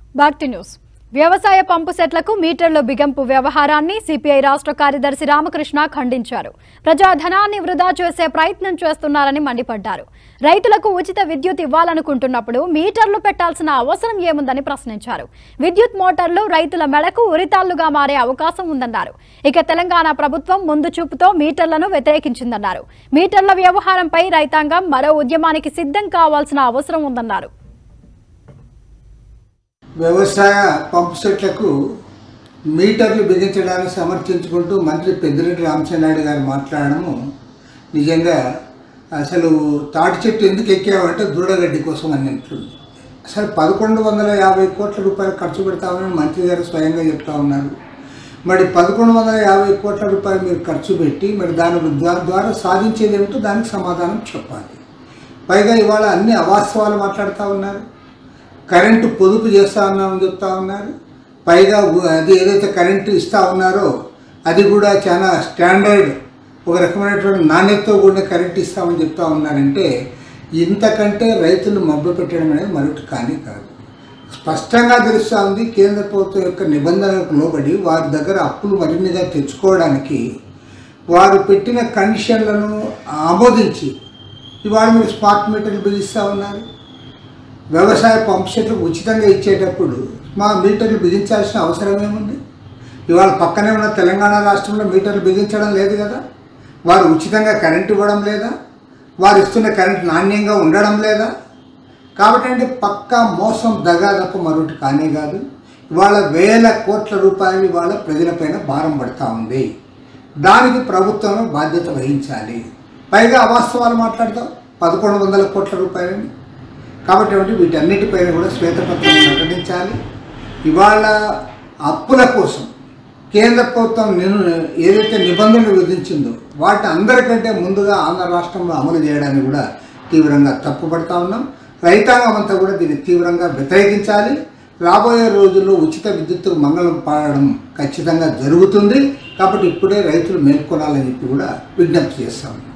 back to news వ్యవసాయ పంపు సెట్లకు మీటర్ల బిగింపు వ్యవహారాన్ని సిపిఐ రాష్ట్ర కార్యదర్శి రామకృష్ణ ఖండించారు ప్రజాధనాన్ని వృధా చేసే ప్రయత్నం చేస్తున్నారని మండిపడ్డారు రైతులకు ఉచిత విద్యుత్ ఇవ్వాలనుకుంటున్నప్పుడు మీటర్లు పెట్టాల్సిన అవసరం ఏముందని ప్రశ్నించారు విద్యుత్ మోటార్లు రైతుల మెడకు ఉరితాళ్లుగా మారే అవకాశం ఉందన్నారు ఇక తెలంగాణ ప్రభుత్వం ముందు చూపుతో మీటర్లను వ్యతిరేకించిందన్నారు మీటర్ల వ్యవహారంపై రైతాంగం మరో ఉద్యమానికి సిద్ధం కావాల్సిన అవసరం ఉందన్నారు వ్యవసాయ పంపు సెట్లకు మీటర్లు బిగించడాన్ని సమర్థించుకుంటూ మంత్రి పెద్దిరెడ్డి రామచంద్రారెడ్డి గారు మాట్లాడడము నిజంగా అసలు తాటి చెట్టు ఎందుకు ఎక్కామంటే దూడగడ్డి కోసం అన్నట్లుంది అసలు పదకొండు వందల యాభై కోట్ల రూపాయలు ఖర్చు పెడతామని మంత్రి గారు స్వయంగా చెప్తా ఉన్నారు మరి పదకొండు వందల యాభై కోట్ల రూపాయలు మీరు ఖర్చు పెట్టి మరి దాని ద్వారా ద్వారా సాధించేది ఏమిటో దానికి సమాధానం చెప్పాలి పైగా ఇవాళ అన్ని అవాస్తవాలు మాట్లాడుతూ ఉన్నారు కరెంటు పొదుపు చేస్తా ఉన్నామని చెప్తా ఉన్నారు పైగా ఉ- అది ఏదైతే కరెంటు ఇస్తా ఉన్నారో అది కూడా చాలా స్టాండర్డ్ ఒక రకమైనటువంటి నాణ్యతతో కూడిన కరెంట్ ఇస్తామని చెప్తా ఉన్నారంటే ఇంతకంటే రైతులు మభ్య పెట్టడం అనేది మరొకటి కానీ కాదు స్పష్టంగా తెలుస్తూ ఉంది కేంద్ర ప్రభుత్వం యొక్క నిబంధనలకు లోబడి వారి దగ్గర అప్పులు మరిన్నిగా తెచ్చుకోవడానికి వారు పెట్టిన కండిషన్లను ఆమోదించి ఇవాళ మీరు స్మార్ట్ మీటర్లు బిగిస్తూ ఉన్నారు వ్యవసాయ పంప్ సెట్లు ఉచితంగా ఇచ్చేటప్పుడు మా మీటర్లు బిగించాల్సిన అవసరం ఏముంది ఇవాళ పక్కనే ఉన్న తెలంగాణ రాష్ట్రంలో మీటర్లు బిగించడం లేదు కదా వారు ఉచితంగా కరెంట్ ఇవ్వడం లేదా వారు ఇస్తున్న కరెంట్ నాణ్యంగా ఉండడం లేదా కాబట్టి అంటే పక్కా మోసం దగా తప్ప మరొకటి కానే కాదు ఇవాళ వేల కోట్ల రూపాయలు ఇవాళ ప్రజలపైన భారం పడతా ఉంది దానికి ప్రభుత్వం బాధ్యత వహించాలి పైగా అవాస్తవాలు మాట్లాడతాం పదకొండు వందల కోట్ల రూపాయలని కాబట్టి ఏమిటి వీటన్నిటిపైన కూడా శ్వేతపత్రం ప్రకటించాలి ఇవాళ అప్పుల కోసం కేంద్ర ప్రభుత్వం నేను ఏదైతే నిబంధనలు విధించిందో వాటి అందరికంటే ముందుగా ఆంధ్ర రాష్ట్రంలో అమలు చేయడానికి కూడా తీవ్రంగా తప్పుపడతా ఉన్నాం రైతాంగం అంతా కూడా దీన్ని తీవ్రంగా వ్యతిరేకించాలి రాబోయే రోజుల్లో ఉచిత విద్యుత్తుకు మంగళం పాడడం ఖచ్చితంగా జరుగుతుంది కాబట్టి ఇప్పుడే రైతులు మేల్కొనాలని చెప్పి కూడా విజ్ఞప్తి చేస్తాం